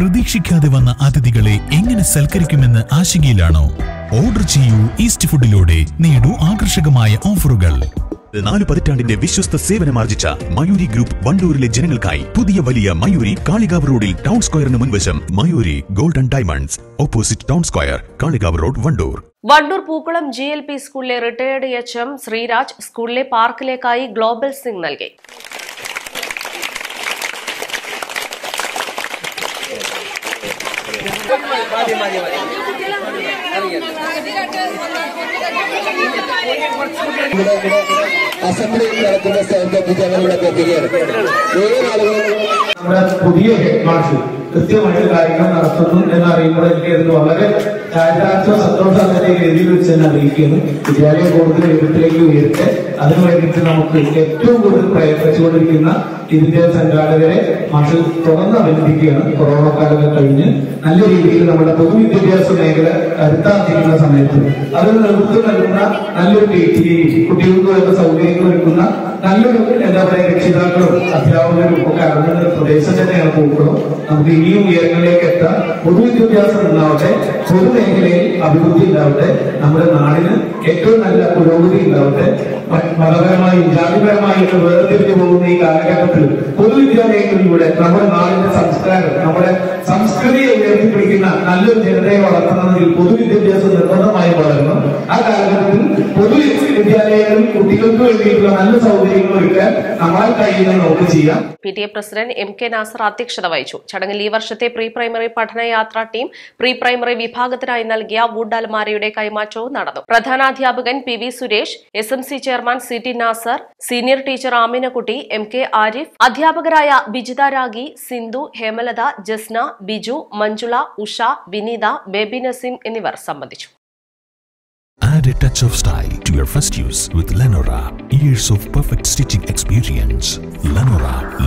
പ്രതീക്ഷിക്കാതെ വന്ന അതിഥികളെ എങ്ങനെ സൽക്കരിക്കുമെന്ന് ആശങ്കയിലാണോ ഓർഡർ ചെയ്യൂ ഈസ്റ്റ് ഫുഡിലൂടെ നേടൂ ആകർഷകമായ ഓഫറുകൾ നാല് പതിറ്റാണ്ടിന്റെ വിശ്വസ്ത സേവനമാർജിച്ച മയൂരി ഗ്രൂപ്പ് വണ്ടൂരിലെ ജനങ്ങൾക്കായി പുതിയ വലിയ മയൂരി കാളികാവ് റോഡിൽ ടൗൺ സ്ക്വയറിന് മുൻവശം Mayuri golden diamonds opposite town square Kalikavu road Wandoor Wandoor Pookkulam G L P സ്കൂളിലെ റിട്ടയേർഡ് എച്ച് എം ശ്രീരാജ് സ്കൂളിലെ പാർക്കിലേക്കായി ഗ്ലോബൽ സിംഗ് നൽകി അസംബ്ലി നടക്കുന്ന സ്ഥലത്ത് ഞങ്ങളിവിടെ എത്തിക്കുകയാണ് ഏഴ് ആളുകളും നമ്മുടെ പുതിയ ഹെഡ് മാസ്റ്റർ കൃത്യമായിട്ട് കാര്യങ്ങൾ നടത്തുന്നു എന്നറിയുമ്പോൾ എനിക്ക് അതിന് വളരെ ചാരിതാർത്ഥ സന്തോഷത്തിന്റെ രീതിയിൽ വെച്ച് തന്നെ അറിയിക്കുന്നു വിദ്യാലയം കൂടുതൽ ഉയരത്തിലേക്ക് ഉയരട്ടെ അതിനു വേണ്ടിയിട്ട് നമുക്ക് ഏറ്റവും കൂടുതൽ പ്രയത്നിച്ചുകൊണ്ടിരിക്കുന്ന ഇതിന്റെ സംഘാടകരെ മാഷ് തുറന്ന് അഭിനന്ദിക്കുകയാണ് കൊറോണ കാലങ്ങൾ കഴിഞ്ഞ് നല്ല രീതിയിൽ നമ്മുടെ പൊതുവിദ്യാഭ്യാസ മേഖല കരുത്താർജിക്കുന്ന സമയത്ത് അതിന് നേതൃത്വം നൽകുന്ന നല്ലൊരു ടീച്ചിങ് കുട്ടികൾക്ക് വേണ്ട സൗകര്യങ്ങൾ ഒരുക്കുന്ന നല്ലൊരു എന്താ പറയുക രക്ഷിതാക്കളും അധ്യാപകരും ഒക്കെ അടങ്ങുന്ന ഒരു പ്രദേശം തന്നെയാണ് പൂക്കുളം നമുക്ക് ഇനിയും ഉയരങ്ങളിലേക്ക് എത്താം പൊതുവിദ്യാഭ്യാസം ഉണ്ടാവട്ടെ പൊതുമേഖലയിൽ അഭിവൃദ്ധി ഉണ്ടാവട്ടെ നമ്മുടെ നാടിന് ഏറ്റവും നല്ല പുരോഗതി ഉണ്ടാവട്ടെ മ- മതപരമായും ജാതിപരമായും ഒക്കെ വേർതിരിഞ്ഞു പോകുന്ന ഈ കാലഘട്ടത്തിൽ പൊതുവിദ്യാലയങ്ങളിലൂടെ നമ്മുടെ നാടിന്റെ സംസ്കാരം നമ്മുടെ സംസ്കൃതിയെ ഉയർത്തിപ്പിടിക്കുന്ന നല്ലൊരു ജനതയെ വളർത്തുന്നതിൽ പൊതുവിദ്യാഭ്യാസം നിർബന്ധമായി വളരണം ആ കാലഘട്ടത്തിൽ പൊതു വിദ്യാലയങ്ങളിൽ കുട്ടികൾക്ക് വേണ്ടിയിട്ടുള്ള നല്ല സൗകര്യങ്ങൾ ഒരുക്കാൻ നമ്മളാൽ കഴിയുന്ന നമുക്ക് ചെയ്യാം P T A president M K Nasar അധ്യക്ഷത വഹിച്ചു ചടങ്ങിൽ ഈ വർഷത്തെ പ്രീ പ്രൈമറി പഠനയാത്രാ ടീം പ്രീ പ്രൈമറി വിഭാഗത്തിനായി നൽകിയ വുഡ് അൽമാരയുടെ കൈമാറ്റവും നടന്നു പ്രധാനാധ്യാപകൻ P V Suresh S M C chairman C T Nasar senior teacher Aminakutty M K Arif അധ്യാപകരായ ബിജിത രാഗി സിന്ധു ഹേമലത ജസ്ന ബിജു മഞ്ജുള ഉഷ വിനീത ബേബി നസീം എന്നിവർ സംബന്ധിച്ചു Add a touch of style to your first use with Lenora. Years of perfect stitching experience. Lenora